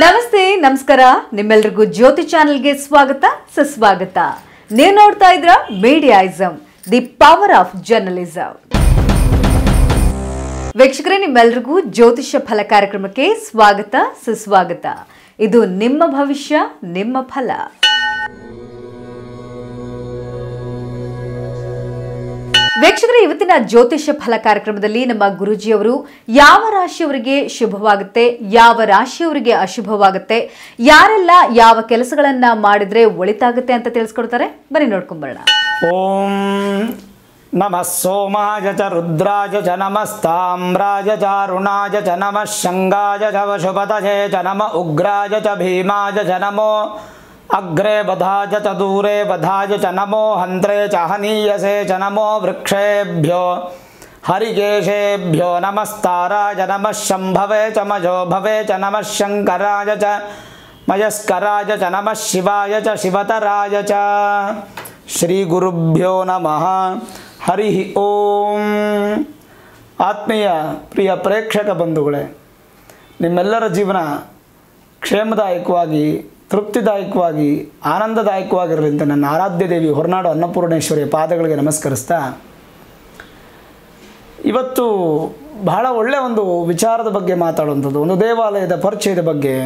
ನಮಸ್ತೆ ನಮಸ್ಕಾರ ನಿಮ್ಮೆಲ್ರಿಗೂ ಜ್ಯೋತಿ ಚಾನೆಲ್ಗೆ ಸ್ವಾಗತ ಸುಸ್ವಾಗತ ನೀವು ನೋಡ್ತಾ ಇದ್ರ mediaism the power of journalism ವೀಕ್ಷಕರೇ ನಿಮ್ಮೆಲ್ರಿಗೂ ಜ್ಯೋತಿಷ್ಯ ಫಲ ಕಾರ್ಯಕ್ರಮಕ್ಕೆ ಸ್ವಾಗತ ಸುಸ್ವಾಗತ ಇದು ನಿಮ್ಮ ಭವಿಷ್ಯ ನಿಮ್ಮ ಫಲ ವೀಕ್ಷಕರೇ ಇವತ್ತಿನ ಜ್ಯೋತಿಷ್ಯ ಫಲ ಕಾರ್ಯಕ್ರಮದಲ್ಲಿ ನಮ್ಮ ಗುರುಜಿಯವರು ಯಾವ ರಾಶಿಯವರಿಗೆ ಶುಭವಾಗುತ್ತೆ ಯಾವ ರಾಶಿಯವರಿಗೆ ಅಶುಭವಾಗುತ್ತೆ ಯಾರೆಲ್ಲ ಯಾವ ಕೆಲಸಗಳನ್ನ ಮಾಡಿದ್ರೆ ಒಳಿತಾಗುತ್ತೆ ಅಂತ ತಿಳಿಸ್ಕೊಡ್ತಾರೆ ಬನ್ನಿ ನೋಡ್ಕೊಂಬರೋಣ ಓಂ ನಮಃ ಸೋಮಾಯ ಚ ರುದ್ರಾಯ ಚ ನಮಸ್ತಾಮ್ರಾಯ ಚ ಅರುಣಾಯ ಚ ನಮಃ ಶಂಗಾಯ ಚ ವಶುಪತಯೇ ಚ ನಮ ಉಗ್ರಾಯ ಚ ಭೀಮಾಯ ಚ ನಮೋ ಅಗ್ರೆ ಬಧಾಯ ಚ ದೂರೆ ಬಧಾಯ ಚ ನಮೋ ಹಂತ್ರೆ ಚ ಹನೀಯಸೆ ಚ ನಮೋ ವೃಕ್ಷೇಭ್ಯೋ ಹರಿಕೇಶೇಭ್ಯೋ ನಮಸ್ತಾರಾಯ ನಮಃ ಶಂಭವೆ ಚ ಮಜೋ ಭವೆ ಚ ನಮಃ ಶಂಕರಾಯ ಚ ಮಯಸ್ಕರಾಯ ಚ ನಮಃ ಶಿವಾಯ ಚ ಶಿವತರಾಯ ಚ ಶ್ರೀ ಗುರುಭ್ಯೋ ನಮಃ ಹರಿ ಓಂ ಆತ್ಮೀಯ ಪ್ರಿಯ ಪ್ರೇಕ್ಷಕ ಬಂಧುಗಳೇ ನಿಮ್ಮೆಲ್ಲರ ಜೀವನ ಕ್ಷೇಮದಾಯಕವಾಗಿ ತೃಪ್ತಿದಾಯಕವಾಗಿ ಆನಂದದಾಯಕವಾಗಿರಲಿ ಅಂತ ನನ್ನ ಆರಾಧ್ಯ ದೇವಿ ಹೊರನಾಡು ಅನ್ನಪೂರ್ಣೇಶ್ವರಿಯ ಪಾದಗಳಿಗೆ ನಮಸ್ಕರಿಸ್ತಾ ಇವತ್ತು ಬಹಳ ಒಳ್ಳೆಯ ಒಂದು ವಿಚಾರದ ಬಗ್ಗೆ ಮಾತಾಡುವಂಥದ್ದು ಒಂದು ದೇವಾಲಯದ ಪರಿಚಯದ ಬಗ್ಗೆ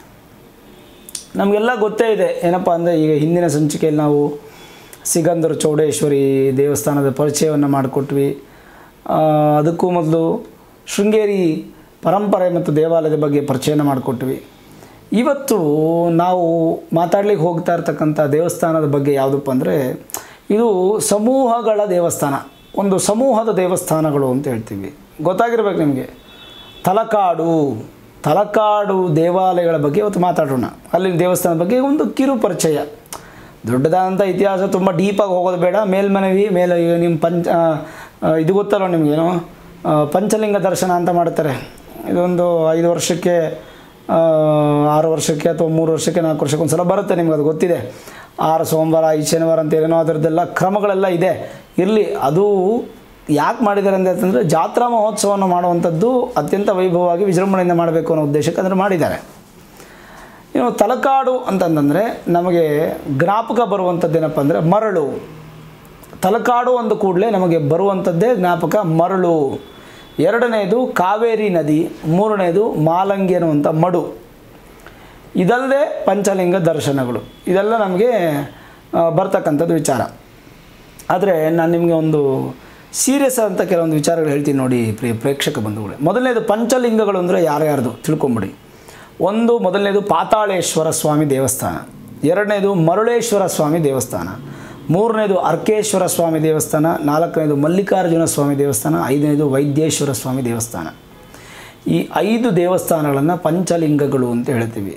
ನಮಗೆಲ್ಲ ಗೊತ್ತೇ ಇದೆ ಏನಪ್ಪ ಅಂದರೆ ಈಗ ಹಿಂದಿನ ಸಂಚಿಕೆಯಲ್ಲಿ ನಾವು ಸಿಗಂದೂರು ಚೌಡೇಶ್ವರಿ ದೇವಸ್ಥಾನದ ಪರಿಚಯವನ್ನು ಮಾಡಿಕೊಟ್ವಿ ಆ, ಅದಕ್ಕೂ ಮೊದಲು ಶೃಂಗೇರಿ ಪರಂಪರೆ ಮತ್ತು ದೇವಾಲಯದ ಬಗ್ಗೆ ಪರಿಚಯನ ಮಾಡಿಕೊಟ್ವಿ ಇವತ್ತು ನಾವು ಮಾತಾಡ್ಲಿಕ್ಕೆ ಹೋಗ್ತಾ ಇರ್ತಕ್ಕಂಥ ದೇವಸ್ಥಾನದ ಬಗ್ಗೆ ಯಾವುದಪ್ಪ ಅಂದರೆ ಇದು ಸಮೂಹಗಳ ದೇವಸ್ಥಾನ ಒಂದು ಸಮೂಹದ ದೇವಸ್ಥಾನಗಳು ಅಂತ ಹೇಳ್ತೀವಿ ಗೊತ್ತಾಗಿರ್ಬೇಕು ನಿಮಗೆ ತಲಕಾಡು ತಲಕಾಡು ದೇವಾಲಯಗಳ ಬಗ್ಗೆ ಇವತ್ತು ಮಾತಾಡೋಣ ಅಲ್ಲಿನ ದೇವಸ್ಥಾನದ ಬಗ್ಗೆ ಒಂದು ಕಿರು ಪರಿಚಯ ದೊಡ್ಡದಾದಂಥ ಇತಿಹಾಸ ತುಂಬ ಡೀಪಾಗಿ ಹೋಗೋದು ಬೇಡ ಮೇಲ್ಮನವಿ ಮೇಲೆ ಈಗ ನಿಮ್ಮ ಪಂಚ ಆ, ಆ, ಇದು ಗೊತ್ತಲ್ಲ ನಿಮಗೇನು ಆ, ಪಂಚಲಿಂಗ ದರ್ಶನ ಅಂತ ಮಾಡ್ತಾರೆ ಇದೊಂದು ಐದು ವರ್ಷಕ್ಕೆ ಆ, ಆರು ವರ್ಷಕ್ಕೆ ಅಥವಾ ಮೂರು ವರ್ಷಕ್ಕೆ ನಾಲ್ಕು ವರ್ಷಕ್ಕೆ ಒಂದು ಸಲ ಬರುತ್ತೆ ನಿಮ್ಗೆ ಅದು ಗೊತ್ತಿದೆ ಆರು ಸೋಮವಾರ ಐದು ಶನಿವಾರ ಅಂತ ಏನೋ ಅದರದ್ದೆಲ್ಲ ಕ್ರಮಗಳೆಲ್ಲ ಇದೆ ಇರಲಿ ಅದು ಯಾಕೆ ಮಾಡಿದ್ದಾರೆ ಅಂತಂದರೆ ಜಾತ್ರಾ ಮಹೋತ್ಸವವನ್ನು ಮಾಡುವಂಥದ್ದು ಅತ್ಯಂತ ವೈಭವವಾಗಿ ವಿಜೃಂಭಣೆಯಿಂದ ಮಾಡಬೇಕು ಅನ್ನೋ ಉದ್ದೇಶಕ್ಕೆ ಅದನ್ನು ಮಾಡಿದ್ದಾರೆ ಇನ್ನು ತಲಕಾಡು ಅಂತಂದರೆ ನಮಗೆ ಜ್ಞಾಪಕ ಬರುವಂಥದ್ದೇನಪ್ಪ ಅಂದರೆ ಮರಳು ತಲಕಾಡು ಅಂದ ಕೂಡಲೇ ನಮಗೆ ಬರುವಂಥದ್ದೇ ಜ್ಞಾಪಕ ಮರಳು ಎರಡನೇದು ಕಾವೇರಿ ನದಿ ಮೂರನೇದು ಮಾಲಂಗಿ ಅನ್ನುವಂಥ ಮಡು ಇದಲ್ಲದೆ ಪಂಚಲಿಂಗ ದರ್ಶನಗಳು ಇದೆಲ್ಲ ನಮಗೆ ಆ, ಬರ್ತಕ್ಕಂಥದ್ದು ವಿಚಾರ ಆದರೆ ನಾನು ನಿಮಗೆ ಒಂದು ಸೀರಿಯಸ್ ಅಂತ ಕೆಲವೊಂದು ವಿಚಾರಗಳು ಹೇಳ್ತೀನಿ ನೋಡಿ ಪ್ರಿಯ ಪ್ರೇಕ್ಷಕ ಬಂಧುಗಳೇ ಮೊದಲನೇದು ಪಂಚಲಿಂಗಗಳು ಅಂದರೆ ಯಾರ್ಯಾರ್ದು ತಿಳ್ಕೊಂಬಿಡಿ ಒಂದು ಮೊದಲನೇದು ಪಾತಾಳೇಶ್ವರ ಸ್ವಾಮಿ ದೇವಸ್ಥಾನ ಎರಡನೇದು ಮರುಳೇಶ್ವರ ಸ್ವಾಮಿ ದೇವಸ್ಥಾನ ಮೂರನೇದು ಅರ್ಕೇಶ್ವರ ಸ್ವಾಮಿ ದೇವಸ್ಥಾನ ನಾಲ್ಕನೇದು ಮಲ್ಲಿಕಾರ್ಜುನ ಸ್ವಾಮಿ ದೇವಸ್ಥಾನ ಐದನೇದು ವೈದ್ಯೇಶ್ವರ ಸ್ವಾಮಿ ದೇವಸ್ಥಾನ ಈ ಐದು ದೇವಸ್ಥಾನಗಳನ್ನು ಪಂಚಲಿಂಗಗಳು ಅಂತ ಹೇಳ್ತೀವಿ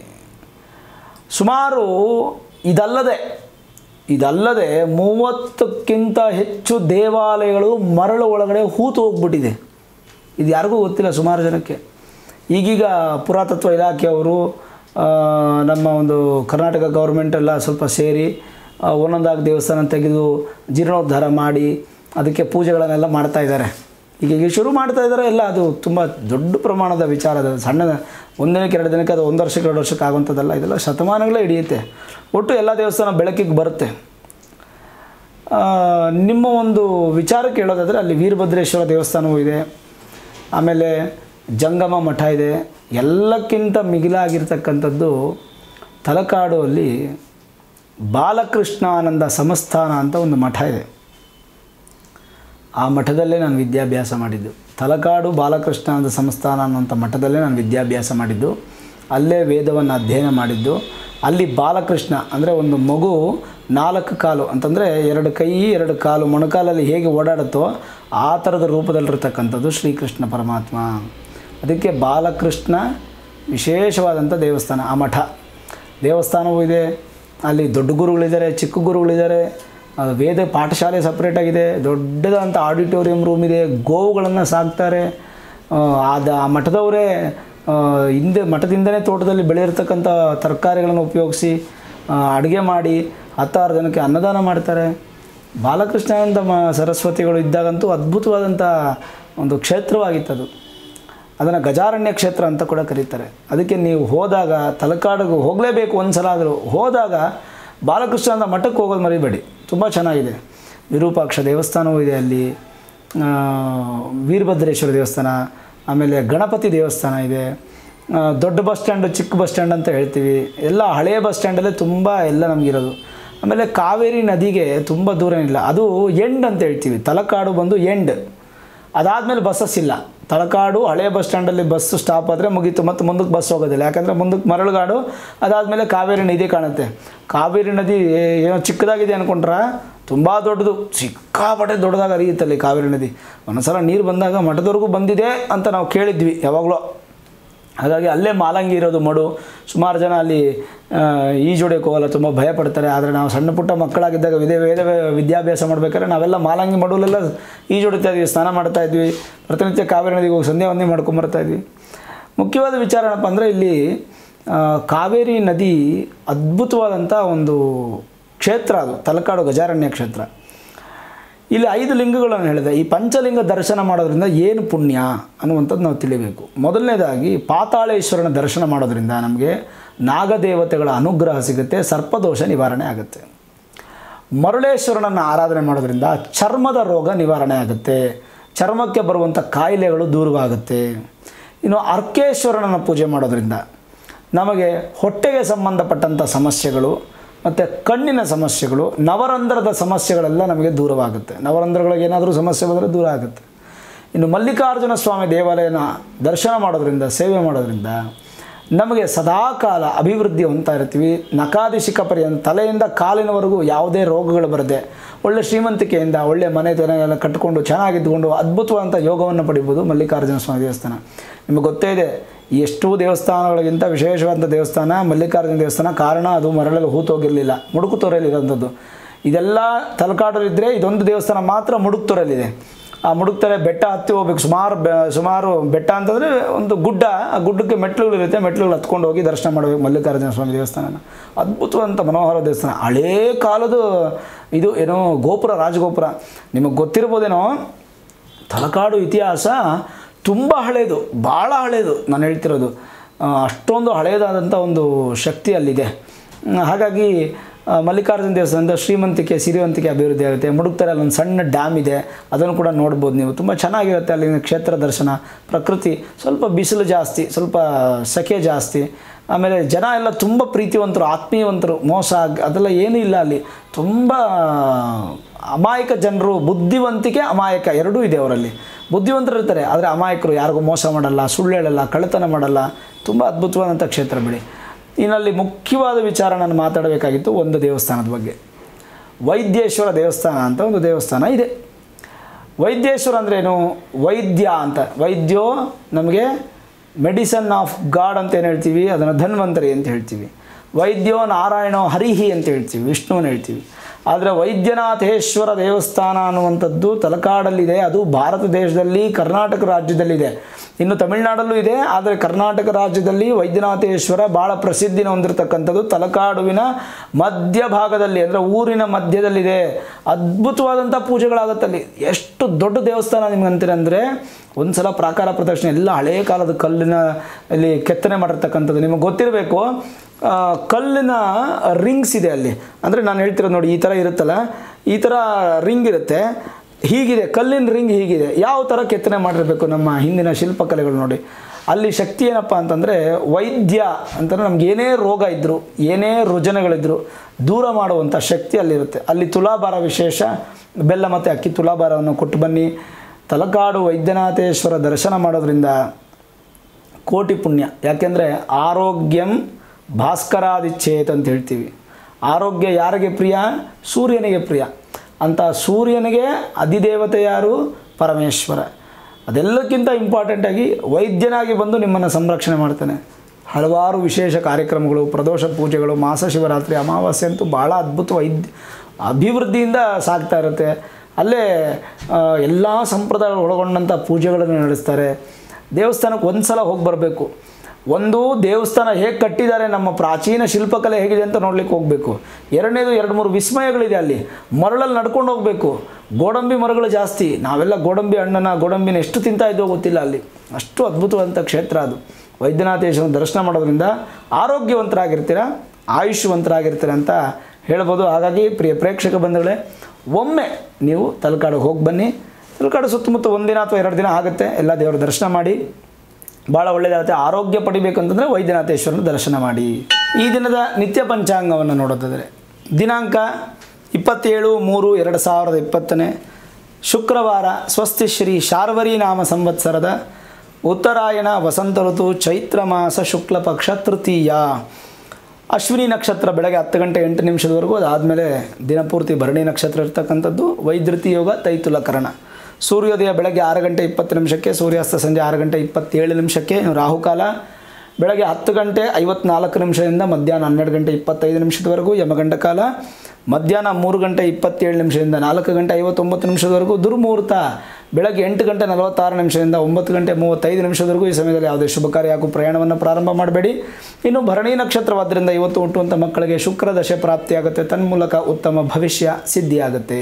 ಸುಮಾರು ಇದಲ್ಲದೆ ಇದಲ್ಲದೆ ಮೂವತ್ತಕ್ಕಿಂತ ಹೆಚ್ಚು ದೇವಾಲಯಗಳು ಮರಳು ಒಳಗಡೆ ಹೂತು ಹೋಗ್ಬಿಟ್ಟಿದೆ ಇದು ಯಾರಿಗೂ ಗೊತ್ತಿಲ್ಲ ಸುಮಾರು ಜನಕ್ಕೆ ಈಗೀಗ ಪುರಾತತ್ವ ಇಲಾಖೆಯವರು ಆ, ನಮ್ಮ ಒಂದು ಕರ್ನಾಟಕ ಗೌರ್ಮೆಂಟ್ ಎಲ್ಲ ಸ್ವಲ್ಪ ಸೇರಿ ಆ, ಒಂದೊಂದಾಗಿ ದೇವಸ್ಥಾನ ತೆಗೆದು ಜೀರ್ಣೋದ್ಧಾರ ಮಾಡಿ ಅದಕ್ಕೆ ಪೂಜೆಗಳನ್ನೆಲ್ಲ ಮಾಡ್ತಾ ಇದ್ದಾರೆ ಈಗ ಈಗ ಶುರು ಮಾಡ್ತಾ ಇದ್ದಾರೆ ಎಲ್ಲ ಅದು ತುಂಬ ದೊಡ್ಡ ಪ್ರಮಾಣದ ವಿಚಾರ ಅದು ಸಣ್ಣ ಒಂದು ದಿನಕ್ಕೆ ಎರಡು ದಿನಕ್ಕೆ ಅದು ಒಂದು ವರ್ಷಕ್ಕೆ ಎರಡು ವರ್ಷಕ್ಕೆ ಆಗುವಂಥದ್ದಲ್ಲ ಇದೆಲ್ಲ ಶತಮಾನಗಳೇ ಹಿಡಿಯುತ್ತೆ ಒಟ್ಟು ಎಲ್ಲ ದೇವಸ್ಥಾನ ಬೆಳಕಿಗೆ ಬರುತ್ತೆ ಆ, ನಿಮ್ಮ ಒಂದು ವಿಚಾರಕ್ಕೆ ಹೇಳೋದಾದರೆ ಅಲ್ಲಿ ವೀರಭದ್ರೇಶ್ವರ ದೇವಸ್ಥಾನವೂ ಇದೆ ಆಮೇಲೆ ಜಂಗಮ ಮಠ ಇದೆ ಎಲ್ಲಕ್ಕಿಂತ ಮಿಗಿಲಾಗಿರ್ತಕ್ಕಂಥದ್ದು ತಲಕಾಡು ಅಲ್ಲಿ ಬಾಲಕೃಷ್ಣಾನಂದ ಸಂಸ್ಥಾನ ಅಂತ ಒಂದು ಮಠ ಇದೆ ಆ ಮಠದಲ್ಲೇ ನಾನು ವಿದ್ಯಾಭ್ಯಾಸ ಮಾಡಿದ್ದು ತಲಕಾಡು ಬಾಲಕೃಷ್ಣಾನಂದ ಸಂಸ್ಥಾನ ಅನ್ನುವಂಥ ಮಠದಲ್ಲೇ ನಾನು ವಿದ್ಯಾಭ್ಯಾಸ ಮಾಡಿದ್ದು ಅಲ್ಲೇ ವೇದವನ್ನು ಅಧ್ಯಯನ ಮಾಡಿದ್ದು ಅಲ್ಲಿ ಬಾಲಕೃಷ್ಣ ಅಂದರೆ ಒಂದು ಮಗು ನಾಲ್ಕು ಕಾಲು ಅಂತಂದರೆ ಎರಡು ಕೈ ಎರಡು ಕಾಲು ಮೊಣಕಾಲಲ್ಲಿ ಹೇಗೆ ಓಡಾಡುತ್ತೋ ಆ ಥರದ ರೂಪದಲ್ಲಿರ್ತಕ್ಕಂಥದ್ದು ಶ್ರೀಕೃಷ್ಣ ಪರಮಾತ್ಮ ಅದಕ್ಕೆ ಬಾಲಕೃಷ್ಣ ವಿಶೇಷವಾದಂಥ ದೇವಸ್ಥಾನ ಆ ಮಠ ದೇವಸ್ಥಾನವೂ ಇದೆ ಅಲ್ಲಿ ದೊಡ್ಡ ಗುರುಗಳಿದ್ದಾರೆ ಚಿಕ್ಕ ಗುರುಗಳಿದ್ದಾರೆ ಅದು ವೇದ ಪಾಠಶಾಲೆ ಸಪ್ರೇಟಾಗಿದೆ ದೊಡ್ಡದಾದಂಥ ಆಡಿಟೋರಿಯಂ ರೂಮ್ ಇದೆ ಗೋವುಗಳನ್ನು ಸಾಕ್ತಾರೆ ಆ, ಅದು ಆ ಮಠದವರೇ ಆ, ಹಿಂದೆ ಮಠದಿಂದನೇ ತೋಟದಲ್ಲಿ ಬೆಳೆಯಿರ್ತಕ್ಕಂಥ ತರಕಾರಿಗಳನ್ನು ಉಪಯೋಗಿಸಿ ಅಡುಗೆ ಮಾಡಿ ಹತ್ತಾರು ಜನಕ್ಕೆ ಅನ್ನದಾನ ಮಾಡ್ತಾರೆ ಬಾಲಕೃಷ್ಣಾನಂದ ಮ ಸರಸ್ವತಿಗಳು ಇದ್ದಾಗಂತೂ ಅದ್ಭುತವಾದಂಥ ಒಂದು ಕ್ಷೇತ್ರವಾಗಿತ್ತದು ಅದನ್ನು ಗಜಾರಣ್ಯ ಕ್ಷೇತ್ರ ಅಂತ ಕೂಡ ಕರೀತಾರೆ ಅದಕ್ಕೆ ನೀವು ಹೋದಾಗ ತಲಕಾಡಿಗೆ ಹೋಗಲೇಬೇಕು ಒಂದು ಸಲ ಆದರೂ ಹೋದಾಗ ಬಾಲಕೃಷ್ಣನ ಮಠಕ್ಕೆ ಹೋಗೋದು ಮರಿಬೇಡಿ ತುಂಬ ಚೆನ್ನಾಗಿದೆ ವಿರೂಪಾಕ್ಷ ದೇವಸ್ಥಾನವೂ ಇದೆ ಅಲ್ಲಿ ಆ, ವೀರಭದ್ರೇಶ್ವರ ದೇವಸ್ಥಾನ ಆಮೇಲೆ ಗಣಪತಿ ದೇವಸ್ಥಾನ ಇದೆ ಆ, ದೊಡ್ಡ ಬಸ್ ಸ್ಟ್ಯಾಂಡು ಚಿಕ್ಕ ಬಸ್ ಸ್ಟ್ಯಾಂಡ್ ಅಂತ ಹೇಳ್ತೀವಿ ಎಲ್ಲ ಹಳೆಯ ಬಸ್ ಸ್ಟ್ಯಾಂಡಲ್ಲೇ ತುಂಬ ಎಲ್ಲ ನಮಗಿರೋದು ಆಮೇಲೆ ಕಾವೇರಿ ನದಿಗೆ ತುಂಬ ದೂರ ಇಲ್ಲ ಅದು ಎಂಡ್ ಅಂತ ಹೇಳ್ತೀವಿ ತಲಕಾಡು ಬಂದು ಎಂಡ್ ಅದಾದಮೇಲೆ ಬಸ್ಸಸ್ ಇಲ್ಲ ತಲಕಾಡು ಹಳೆಯ ಬಸ್ ಸ್ಟ್ಯಾಂಡಲ್ಲಿ ಬಸ್ ಸ್ಟಾಪ್ ಆದರೆ ಮುಗೀತು ಮತ್ತು ಮುಂದಕ್ಕೆ ಬಸ್ ಹೋಗೋದಿಲ್ಲ ಯಾಕಂದರೆ ಮುಂದಕ್ಕೆ ಮರಳುಗಾಡು ಅದಾದಮೇಲೆ ಕಾವೇರಿ ನದಿ ಕಾಣುತ್ತೆ ಕಾವೇರಿ ನದಿ ಏನೋ ಚಿಕ್ಕದಾಗಿದೆ ಅಂದ್ಕೊಂಡ್ರೆ ತುಂಬ ದೊಡ್ಡದು ಸಿಕ್ಕಾಪಟ್ಟೆ ದೊಡ್ಡದಾಗಿ ಹರಿಯುತ್ತಲ್ಲಿ ಕಾವೇರಿ ನದಿ ಒಂದೊಂದ್ಸಲ ನೀರು ಬಂದಾಗ ಮಠದವರೆಗೂ ಬಂದಿದೆ ಅಂತ ನಾವು ಕೇಳಿದ್ವಿ ಯಾವಾಗಲೂ ಹಾಗಾಗಿ ಅಲ್ಲೇ ಮಾಲಂಗಿ ಇರೋದು ಮಡು ಸುಮಾರು ಜನ ಅಲ್ಲಿ ಆ, ಈಜೊಡೆಯಕ್ಕೆ ಹೋಗಲ್ಲ ತುಂಬ ಭಯ ಪಡ್ತಾರೆ ಆದರೆ ನಾವು ಸಣ್ಣ ಪುಟ್ಟ ಮಕ್ಕಳಾಗಿದ್ದಾಗ ವಿದೇ ವೇದ ವಿದ್ಯಾಭ್ಯಾಸ ಮಾಡಬೇಕಾದ್ರೆ ನಾವೆಲ್ಲ ಮಾಲಂಗಿ ಮಡುಲೆಲ್ಲ ಈಜೊಡಿತಾ ಇದ್ವಿ ಸ್ನಾನ ಮಾಡ್ತಾ ಇದ್ವಿ ಪ್ರತಿನಿತ್ಯ ಕಾವೇರಿ ನದಿಗೆ ಹೋಗಿ ಸಂಧ್ಯಾ ವಂದನೆ ಮಾಡ್ಕೊಂಬರ್ತಾ ಇದ್ವಿ ಮುಖ್ಯವಾದ ವಿಚಾರ ಏನಪ್ಪ ಅಂದರೆ ಇಲ್ಲಿ ಆ, ಕಾವೇರಿ ನದಿ ಅದ್ಭುತವಾದಂಥ ಒಂದು ಕ್ಷೇತ್ರ ಅದು ತಲಕಾಡು ಗಜಾರಣ್ಯ ಕ್ಷೇತ್ರ ಇಲ್ಲಿ ಐದು ಲಿಂಗಗಳನ್ನು ಹೇಳಿದೆ ಈ ಪಂಚಲಿಂಗ ದರ್ಶನ ಮಾಡೋದ್ರಿಂದ ಏನು ಪುಣ್ಯ ಅನ್ನುವಂಥದ್ದು ನಾವು ತಿಳಿಬೇಕು ಮೊದಲನೇದಾಗಿ ಪಾತಾಳೇಶ್ವರನ ದರ್ಶನ ಮಾಡೋದ್ರಿಂದ ನಮಗೆ ನಾಗದೇವತೆಗಳ ಅನುಗ್ರಹ ಸಿಗುತ್ತೆ ಸರ್ಪದೋಷ ನಿವಾರಣೆ ಆಗುತ್ತೆ ಮರುಳೇಶ್ವರನನ್ನು ಆರಾಧನೆ ಮಾಡೋದ್ರಿಂದ ಚರ್ಮದ ರೋಗ ನಿವಾರಣೆ ಆಗುತ್ತೆ ಚರ್ಮಕ್ಕೆ ಬರುವಂಥ ಕಾಯಿಲೆಗಳು ದೂರವಾಗುತ್ತೆ ಇನ್ನು ಅರ್ಕೇಶ್ವರನನ್ನು ಪೂಜೆ ಮಾಡೋದ್ರಿಂದ ನಮಗೆ ಹೊಟ್ಟೆಗೆ ಸಂಬಂಧಪಟ್ಟಂಥ ಸಮಸ್ಯೆಗಳು ಮತ್ತು ಕಣ್ಣಿನ ಸಮಸ್ಯೆಗಳು ನವರಂಧ್ರದ ಸಮಸ್ಯೆಗಳೆಲ್ಲ ನಮಗೆ ದೂರವಾಗುತ್ತೆ ನವರಂಧ್ರಗಳಿಗೆ ಏನಾದರೂ ಸಮಸ್ಯೆ ಬಂದರೆ ದೂರ ಆಗುತ್ತೆ ಇನ್ನು ಮಲ್ಲಿಕಾರ್ಜುನ ಸ್ವಾಮಿ ದೇವಾಲಯನ ದರ್ಶನ ಮಾಡೋದ್ರಿಂದ ಸೇವೆ ಮಾಡೋದ್ರಿಂದ ನಮಗೆ ಸದಾಕಾಲ ಅಭಿವೃದ್ಧಿ ಹೊಂದ್ತಾ ಇರ್ತೀವಿ ನಕಾದಿಶಿಕ ಪರ್ಯಂತ ತಲೆಯಿಂದ ಕಾಲಿನವರೆಗೂ ಯಾವುದೇ ರೋಗಗಳು ಬರದೆ ಒಳ್ಳೆ ಶ್ರೀಮಂತಿಕೆಯಿಂದ ಒಳ್ಳೆ ಮನೆ ಎಲ್ಲ ಕಟ್ಟಿಕೊಂಡು ಚೆನ್ನಾಗಿದ್ದುಕೊಂಡು ಅದ್ಭುತವಾದಂಥ ಯೋಗವನ್ನು ಪಡಿಬೋದು ಮಲ್ಲಿಕಾರ್ಜುನ ಸ್ವಾಮಿ ದೇವಸ್ಥಾನ ನಿಮಗೆ ಗೊತ್ತೇ ಇದೆ ಎಷ್ಟೋ ದೇವಸ್ಥಾನಗಳಿಗಿಂತ ವಿಶೇಷವಾದಂಥ ದೇವಸ್ಥಾನ ಮಲ್ಲಿಕಾರ್ಜುನ ದೇವಸ್ಥಾನ ಕಾರಣ ಅದು ಮರಳಲ್ಲಿ ಹೂತೋಗಿರಲಿಲ್ಲ ಮುಡುಕುತೋರಲ್ಲಿ ಇರೋಂಥದ್ದು ಇದೆಲ್ಲ ತಲಕಾಡಲ್ಲಿದ್ದರೆ ಇದೊಂದು ದೇವಸ್ಥಾನ ಮಾತ್ರ ಮುಡುಕ್ತೋರಲ್ಲಿದೆ ಆ ಮುಡುಕ್ತಾರೆ ಬೆಟ್ಟ ಹತ್ತಿ ಹೋಗ್ಬೇಕು ಸುಮಾರು ಬೆ ಸುಮಾರು ಬೆಟ್ಟ ಅಂತಂದರೆ ಒಂದು ಗುಡ್ಡ ಆ ಗುಡ್ಡಕ್ಕೆ ಮೆಟ್ಲುಗಳಿರುತ್ತೆ ಮೆಟ್ಲುಗಳು ಹತ್ಕೊಂಡು ಹೋಗಿ ದರ್ಶನ ಮಾಡಬೇಕು ಮಲ್ಲಿಕಾರ್ಜುನ ಸ್ವಾಮಿ ದೇವಸ್ಥಾನನ ಅದ್ಭುತವಂತ ಮನೋಹರ ದೇವಸ್ಥಾನ ಹಳೇ ಕಾಲದ ಇದು ಏನೋ ಗೋಪುರ ರಾಜಗೋಪುರ ನಿಮಗೆ ಗೊತ್ತಿರ್ಬೋದೇನೋ ತಲಕಾಡು ಇತಿಹಾಸ ತುಂಬ ಹಳೆಯದು ಭಾಳ ಹಳೆಯದು ನಾನು ಹೇಳ್ತಿರೋದು ಆ, ಅಷ್ಟೊಂದು ಹಳೆಯದಾದಂಥ ಒಂದು ಶಕ್ತಿ ಅಲ್ಲಿದೆ ಹ್ಮ್, ಹಾಗಾಗಿ ಆ, ಮಲ್ಲಿಕಾರ್ಜುನ ದೇವಸ್ಥಾನದ ಶ್ರೀಮಂತಿಕೆ ಸಿರಿವಂತಿಕೆ ಅಭಿವೃದ್ಧಿ ಆಗುತ್ತೆ ಮುಡುಕ್ತಾರೆ ಒಂದು ಸಣ್ಣ ಡ್ಯಾಮ್ ಇದೆ ಅದನ್ನು ಕೂಡ ನೋಡ್ಬೋದು ನೀವು ತುಂಬ ಚೆನ್ನಾಗಿರುತ್ತೆ ಅಲ್ಲಿನ ಕ್ಷೇತ್ರ ದರ್ಶನ ಪ್ರಕೃತಿ ಸ್ವಲ್ಪ ಬಿಸಿಲು ಜಾಸ್ತಿ ಸ್ವಲ್ಪ ಸೆಕೆ ಜಾಸ್ತಿ ಆಮೇಲೆ ಜನ ಎಲ್ಲ ತುಂಬ ಪ್ರೀತಿವಂತರು ಆತ್ಮೀಯವಂತರು ಮೋಸ ಆಗ್- ಅದೆಲ್ಲ ಏನೂ ಇಲ್ಲ ಅಲ್ಲಿ ತುಂಬ ಅಮಾಯಕ ಜನರು ಬುದ್ಧಿವಂತಿಕೆ ಅಮಾಯಕ ಎರಡೂ ಇದೆ ಅವರಲ್ಲಿ ಬುದ್ಧಿವಂತರು ಇರ್ತಾರೆ ಆದರೆ ಅಮಾಯಕರು ಯಾರಿಗೂ ಮೋಸ ಮಾಡಲ್ಲ ಸುಳ್ಳು ಹೇಳಲ್ಲ ಕಳ್ಳತನ ಮಾಡಲ್ಲ ತುಂಬ ಅದ್ಭುತವಾದಂಥ ಕ್ಷೇತ್ರ ಬಿಡಿ ಇನ್ನಲ್ಲಿ ಮುಖ್ಯವಾದ ವಿಚಾರ ನಾನು ಮಾತಾಡಬೇಕಾಗಿತ್ತು ಒಂದು ದೇವಸ್ಥಾನದ ಬಗ್ಗೆ ವೈದ್ಯೇಶ್ವರ ದೇವಸ್ಥಾನ ಅಂತ ಒಂದು ದೇವಸ್ಥಾನ ಇದೆ ವೈದ್ಯೇಶ್ವರ ಅಂದ್ರೇನು ವೈದ್ಯ ಅಂತ ವೈದ್ಯೋ ನಮಗೆ ಮೆಡಿಸನ್ ಆಫ್ ಗಾಡ್ ಅಂತ ಏನು ಹೇಳ್ತೀವಿ ಅದನ್ನು ಧನ್ವಂತರಿ ಅಂತ ಹೇಳ್ತೀವಿ ವೈದ್ಯೋ ನಾರಾಯಣೋ ಹರಿಹಿ ಅಂತ ಹೇಳ್ತೀವಿ ವಿಷ್ಣುವನ್ನ ಹೇಳ್ತೀವಿ ಆದರೆ ವೈದ್ಯನಾಥೇಶ್ವರ ದೇವಸ್ಥಾನ ಅನ್ನುವಂಥದ್ದು ತಲಕಾಡಲ್ಲಿದೆ ಅದು ಭಾರತ ದೇಶದಲ್ಲಿ ಕರ್ನಾಟಕ ರಾಜ್ಯದಲ್ಲಿದೆ ಇನ್ನು ತಮಿಳುನಾಡಲ್ಲೂ ಇದೆ ಆದರೆ ಕರ್ನಾಟಕ ರಾಜ್ಯದಲ್ಲಿ ವೈದ್ಯನಾಥೇಶ್ವರ ಭಾಳ ಪ್ರಸಿದ್ಧಿನ ಹೊಂದಿರತಕ್ಕಂಥದ್ದು ತಲಕಾಡುವಿನ ಮಧ್ಯಭಾಗದಲ್ಲಿ ಅಂದರೆ ಊರಿನ ಮಧ್ಯದಲ್ಲಿದೆ ಅದ್ಭುತವಾದಂಥ ಪೂಜೆಗಳಾಗುತ್ತಲ್ಲಿ ಎಷ್ಟು ದೊಡ್ಡ ದೇವಸ್ಥಾನ ನಿಮ್ಗೆ ಅಂತೀರ ಅಂದರೆ ಒಂದು ಸಲ ಪ್ರಾಕಾರ ಪ್ರದರ್ಶನ ಎಲ್ಲ ಹಳೆಯ ಕಾಲದ ಕಲ್ಲಿನ ಇಲ್ಲಿ ಕೆತ್ತನೆ ಮಾಡಿರ್ತಕ್ಕಂಥದ್ದು ನಿಮಗೆ ಗೊತ್ತಿರಬೇಕು ಆ, ಕಲ್ಲಿನ ರಿಂಗ್ಸ್ ಇದೆ ಅಲ್ಲಿ ಅಂದರೆ ನಾನು ಹೇಳ್ತಿರೋದು ನೋಡಿ ಈ ಥರ ಇರುತ್ತಲ್ಲ ಈ ಥರ ರಿಂಗ್ ಇರುತ್ತೆ ಹೀಗಿದೆ ಕಲ್ಲಿನ ರಿಂಗ್ ಹೀಗಿದೆ ಯಾವ ಥರ ಕೆತ್ತನೆ ಮಾಡಿರಬೇಕು ನಮ್ಮ ಹಿಂದಿನ ಶಿಲ್ಪಕಲೆಗಳು ನೋಡಿ ಅಲ್ಲಿ ಶಕ್ತಿ ಏನಪ್ಪ ಅಂತಂದರೆ ವೈದ್ಯ ಅಂತಂದರೆ ನಮ್ಗೆ ಏನೇ ರೋಗ ಇದ್ದರೂ ಏನೇ ರುಜನಗಳಿದ್ದರೂ ದೂರ ಮಾಡುವಂಥ ಶಕ್ತಿ ಅಲ್ಲಿರುತ್ತೆ ಅಲ್ಲಿ ತುಲಾಭಾರ ವಿಶೇಷ ಬೆಲ್ಲ ಮತ್ತು ಅಕ್ಕಿ ತುಲಾಭಾರವನ್ನು ಕೊಟ್ಟು ಬನ್ನಿ ತಲಕಾಡು ವೈದ್ಯನಾಥೇಶ್ವರ ದರ್ಶನ ಮಾಡೋದ್ರಿಂದ ಕೋಟಿ ಪುಣ್ಯ ಯಾಕೆಂದರೆ ಆರೋಗ್ಯಂ ಭಾಸ್ಕರಾದಿಚ್ಛೇತ್ ಅಂತ ಹೇಳ್ತೀವಿ ಆರೋಗ್ಯ ಯಾರಿಗೆ ಪ್ರಿಯ ಸೂರ್ಯನಿಗೆ ಪ್ರಿಯ ಅಂತ ಸೂರ್ಯನಿಗೆ ಅಧಿದೇವತೆ ಯಾರು ಪರಮೇಶ್ವರ ಅದೆಲ್ಲಕ್ಕಿಂತ ಇಂಪಾರ್ಟೆಂಟಾಗಿ ವೈದ್ಯನಾಗಿ ಬಂದು ನಿಮ್ಮನ್ನು ಸಂರಕ್ಷಣೆ ಮಾಡ್ತಾನೆ ಹಲವಾರು ವಿಶೇಷ ಕಾರ್ಯಕ್ರಮಗಳು ಪ್ರದೋಷ ಪೂಜೆಗಳು ಮಾಸ ಶಿವರಾತ್ರಿ ಅಮಾವಾಸ್ಯೆ ಅಂತೂ ಭಾಳ ಅದ್ಭುತ ವೈದ್ಯ ಅಭಿವೃದ್ಧಿಯಿಂದ ಸಾಗ್ತಾ ಇರುತ್ತೆ ಅಲ್ಲೇ ಎಲ್ಲ ಸಂಪ್ರದಾಯಗಳು ಒಳಗೊಂಡಂಥ ಪೂಜೆಗಳನ್ನು ನಡೆಸ್ತಾರೆ ದೇವಸ್ಥಾನಕ್ಕೆ ಒಂದು ಸಲ ಹೋಗಿ ಬರಬೇಕು ಒಂದು ದೇವಸ್ಥಾನ ಹೇಗೆ ಕಟ್ಟಿದ್ದಾರೆ ನಮ್ಮ ಪ್ರಾಚೀನ ಶಿಲ್ಪಕಲೆ ಹೇಗಿದೆ ಅಂತ ನೋಡ್ಲಿಕ್ಕೆ ಹೋಗಬೇಕು ಎರಡನೇದು ಎರಡು ಮೂರು ವಿಸ್ಮಯಗಳಿದೆ ಅಲ್ಲಿ ಮರಳಲ್ಲಿ ನಡ್ಕೊಂಡು ಹೋಗಬೇಕು ಗೋಡಂಬಿ ಮರಗಳು ಜಾಸ್ತಿ ನಾವೆಲ್ಲ ಗೋಡಂಬಿ ಹಣ್ಣನ್ನು ಗೋಡಂಬಿನ ಎಷ್ಟು ತಿಂತಾ ಇದ್ದೋ ಗೊತ್ತಿಲ್ಲ ಅಲ್ಲಿ ಅಷ್ಟು ಅದ್ಭುತವಾದಂಥ ಕ್ಷೇತ್ರ ಅದು ವೈದ್ಯನಾಥೇಶ್ವರನ ದರ್ಶನ ಮಾಡೋದ್ರಿಂದ ಆರೋಗ್ಯವಂತರಾಗಿರ್ತೀರ ಆಯುಷ್ಯವಂತರಾಗಿರ್ತೀರ ಅಂತ ಹೇಳ್ಬೋದು ಹಾಗಾಗಿ ಪ್ರಿಯ ಪ್ರೇಕ್ಷಕ ಬಂಧುಗಳೇ ಒಮ್ಮೆ ನೀವು ತಲಕಾಡಿಗೆ ಹೋಗಿ ಬನ್ನಿ ತಲಕಾಡು ಸುತ್ತಮುತ್ತ ಒಂದಿನ ಅಥವಾ ಎರಡು ದಿನ ಆಗುತ್ತೆ ಎಲ್ಲ ದೇವರ ದರ್ಶನ ಮಾಡಿ ಭಾಳ ಒಳ್ಳೆಯದಾಗುತ್ತೆ ಆರೋಗ್ಯ ಪಡಿಬೇಕಂತಂದರೆ ವೈದ್ಯನಾಥೇಶ್ವರನ ದರ್ಶನ ಮಾಡಿ ಈ ದಿನದ ನಿತ್ಯ ಪಂಚಾಂಗವನ್ನು ನೋಡೋದಾದರೆ ದಿನಾಂಕ ಇಪ್ಪತ್ತೇಳು ಮೂರು ಎರಡು ಸಾವಿರದ ಇಪ್ಪತ್ತನೇ ಶುಕ್ರವಾರ ಸ್ವಸ್ತಿ ಶ್ರೀ ಶಾರ್ವರಿ ನಾಮ ಸಂವತ್ಸರದ ಉತ್ತರಾಯಣ ವಸಂತ ಋತು ಚೈತ್ರ ಮಾಸ ಶುಕ್ಲ ಪಕ್ಷ ತೃತೀಯ ಅಶ್ವಿನಿ ನಕ್ಷತ್ರ ಬೆಳಗ್ಗೆ ಹತ್ತು ಗಂಟೆ ಎಂಟು ನಿಮಿಷದವರೆಗೂ ಅದಾದಮೇಲೆ ದಿನಪೂರ್ತಿ ಭರಣಿ ನಕ್ಷತ್ರ ಇರ್ತಕ್ಕಂಥದ್ದು ವೈದ್ಯುತಿ ಯೋಗ ತೈತುಲಕರಣ ಸೂರ್ಯೋದಯ ಬೆಳಗ್ಗೆ ಆರು ಗಂಟೆ ಇಪ್ಪತ್ತು ನಿಮಿಷಕ್ಕೆ ಸೂರ್ಯಾಸ್ತ ಸಂಜೆ ಆರು ಗಂಟೆ ಇಪ್ಪತ್ತೇಳು ನಿಮಿಷಕ್ಕೆ ಇನ್ನು ರಾಹುಕಾಲ ಬೆಳಗ್ಗೆ ಹತ್ತು ಗಂಟೆ ಐವತ್ನಾಲ್ಕು ನಿಮಿಷದಿಂದ ಮಧ್ಯಾಹ್ನ ಹನ್ನೆರಡು ಗಂಟೆ ಇಪ್ಪತ್ತೈದು ನಿಮಿಷದವರೆಗೂ ಯಮಗಂಡ ಕಾಲ ಮಧ್ಯಾಹ್ನ ಮೂರು ಗಂಟೆ ಇಪ್ಪತ್ತೇಳು ನಿಮಿಷದಿಂದ ನಾಲ್ಕು ಗಂಟೆ ಐವತ್ತೊಂಬತ್ತು ನಿಮಿಷದವರೆಗೂ ದುರ್ಮುಹೂರ್ತ ಬೆಳಗ್ಗೆ ಎಂಟು ಗಂಟೆ ನಲವತ್ತಾರು ನಿಮಿಷದಿಂದ ಒಂಬತ್ತು ಗಂಟೆ ಮೂವತ್ತೈದು ನಿಮಿಷದವರೆಗೂ ಈ ಸಮಯದಲ್ಲಿ ಯಾವುದೇ ಶುಭ ಕಾರ್ಯ ಹಾಗೂ ಪ್ರಯಾಣವನ್ನು ಪ್ರಾರಂಭ ಮಾಡಬೇಡಿ ಇನ್ನು ಭರಣಿ ನಕ್ಷತ್ರವಾದ್ದರಿಂದ ಇವತ್ತು ಹುಟ್ಟುವಂಥ ಮಕ್ಕಳಿಗೆ ಶುಕ್ರ ದಶೆ ಪ್ರಾಪ್ತಿಯಾಗುತ್ತೆ ತನ್ಮೂಲಕ ಉತ್ತಮ ಭವಿಷ್ಯ ಸಿದ್ಧಿಯಾಗುತ್ತೆ